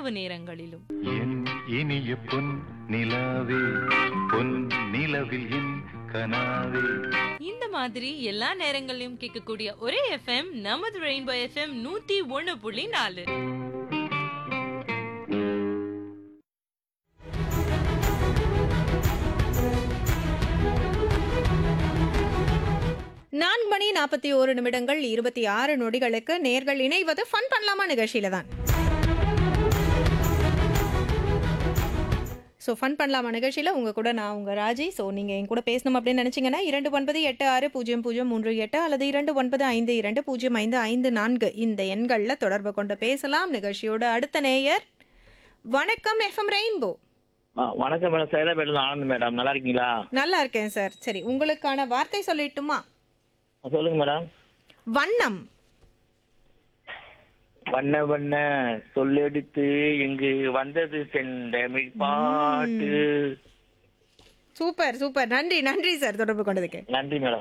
இரவு நேரங்களிலும் என் இனிய பொன் நிலாவே பொன் நிலவில் என் கனாவே இந்த மாதிரி எல்லா நேரங்களிலும் கேட்கக்கூடிய ஒரே எஃப்எம் நமது ரெயின்போ எஃப்எம் நூத்தி ஒண்ணு புள்ளி நாலு நான்கு மணி நாற்பத்தி ஓரு நிமிடங்கள் இருபத்தி ஆறு நொடிகளுக்கு நேர்கள் இணைவது ஃபன் பண்ணலாமா நிகழ்ச்சியில தான் ஸோ ஃபன் பண்ணலாமா நிகழ்ச்சியில் உங்கள் கூட நான் உங்கள் ராஜி ஸோ நீங்கள் என் கூட பேசணும் அப்படின்னு நினச்சிங்கன்னா இரண்டு ஒன்பது எட்டு ஆறு பூஜ்ஜியம் பூஜ்ஜியம் மூன்று எட்டு அல்லது இரண்டு ஒன்பது ஐந்து இரண்டு பூஜ்ஜியம் ஐந்து ஐந்து நான்கு இந்த எண்களில் தொடர்பு கொண்டு பேசலாம் நிகழ்ச்சியோட அடுத்த நேயர் வணக்கம் எஃப்எம் ரெயின்போ ஆ, வணக்கம் மேடம் சேலப்பேட்டில் ஆனந்த் மேடம் நல்லா இருக்கீங்களா நல்லா இருக்கேன் சார் சரி உங்களுக்கான வார்த்தை சொல்லட்டுமா ஆ, சொல்லுங்க மேடம் வண்ணம் வண்ண வண்ண சொல்லெடுத்து இங்கு வந்தது செந்தமிழ் பாட்டு சூப்பர் சூப்பர் நன்றி நன்றி சார் தொடர்பு கொண்டதுக்கு நன்றி மேடம்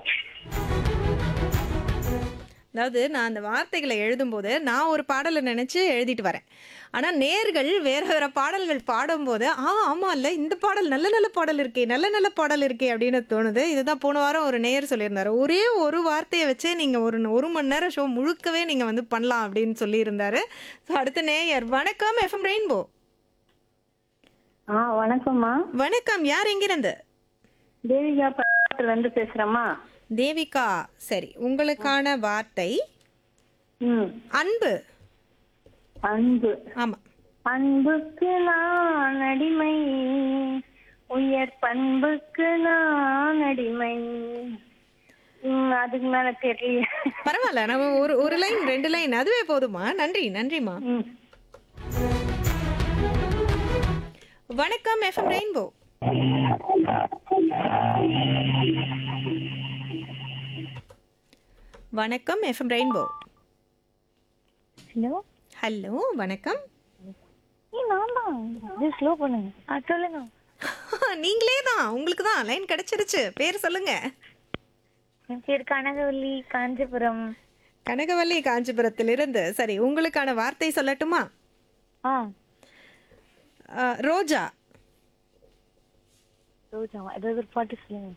அதாவது நான் அந்த வார்த்தைகளை எழுதும்போது நான் ஒரு பாடலை நினச்சி எழுதிட்டு வரேன் ஆனால் நேர்கள் வேற வேற பாடல்கள் பாடும்போது ஆ ஆமாம் இல்லை இந்த பாடல் நல்ல நல்ல பாடல் இருக்கே நல்ல நல்ல பாடல் இருக்கே அப்படின்னு தோணுது இதுதான் போன வாரம் ஒரு நேயர் சொல்லியிருந்தாரு ஒரே ஒரு வார்த்தையை வச்சே நீங்கள் ஒரு ஒரு மணி நேரம் ஷோ முழுக்கவே நீங்கள் வந்து பண்ணலாம் அப்படின்னு சொல்லியிருந்தாரு ஸோ அடுத்த நேயர் வணக்கம் எஃப்எம் ரெயின்போ ஆ வணக்கம்மா வணக்கம் யார் எங்கிருந்து தேவிகா பக்கத்துல இருந்து பேசுறேம்மா தேவிகா சரி உங்களுக்கான வார்த்தை ம் அன்பு அன்பு ஆமாம் அன்புக்கு நான் அடிமை உயர் பண்புக்கு நான் அடிமை ம், அதுக்கு மேல தெரியல பரவாயில்ல நம்ம ஒரு ஒரு லைன் ரெண்டு லைன் அதுவே போதுமா நன்றி நன்றிம்மா ம். வணக்கம் எஃப்எம் ரெயின்போ வணக்கம் எஃப்எம் ரெயின்போ ஹலோ ஹலோ வணக்கம் ஏ நான் தான் இது ஸ்லோ பண்ணுங்க ஆ சொல்லுங்க நீங்களே தான் உங்களுக்கு தான் லைன் கிடைச்சிருச்சு பேர் சொல்லுங்க என் பேர் கனகவல்லி காஞ்சிபுரம் கனகவல்லி காஞ்சிபுரத்திலிருந்து சரி உங்களுக்கான வார்த்தை சொல்லட்டுமா ஆ ஆ, ரோஜா ரோஜா ஏதாவது ஒரு பாட்டு சொல்லுங்க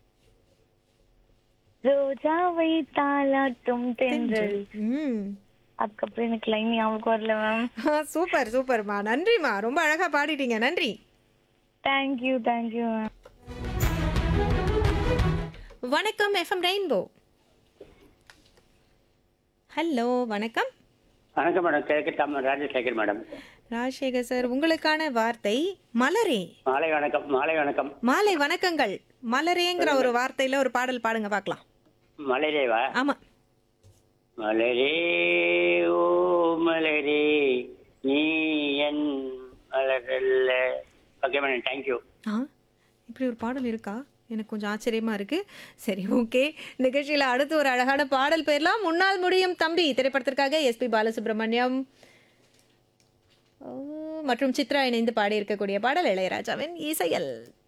ரோஜாவை தாளாட்டும் தென்றல் ம் அதுக்கப்புறம் எனக்கு லைன் ஞாபகம் வரல மேம் ஆ, சூப்பர் சூப்பர்மா நன்றிம்மா ரொம்ப அழகா பாடிட்டீங்க நன்றி தேங்க்யூ தேங்க்யூ மேம் வணக்கம் எஃப்எம் ரெயின்போ ஹலோ வணக்கம் வணக்கம் மேடம் கிழக்கு தமிழ் ராஜசேகர் மேடம் ராஜசேகர் சார் உங்களுக்கான வார்த்தை மலரே மாலை வணக்கம் மாலை வணக்கம் மாலை வணக்கங்கள் மலரேங்கிற ஒரு வார்த்தையில ஒரு பாடல் பாடுங்க பார்க்கலாம் மலரேவா ஆமா மலரே ஓ மலரே நீ என் மலரல்ல ஓகே மேடம் தேங்க்யூ ஆ இப்படி ஒரு பாடல் இருக்கா எனக்கு கொஞ்சம் ஆச்சரியமா இருக்கு சரி ஓகே நிகழ்ச்சியில அடுத்து ஒரு அழகான பாடல் பேர்லாம் முன்னால் முடியும் தம்பி திரைப்படத்திற்காக எஸ்பி பாலசுப்ரமணியம் ஓ, மற்றும் சித்ரா இணைந்து பாடியிருக்கக்கூடிய பாடல் இளையராஜாவின் இசையல்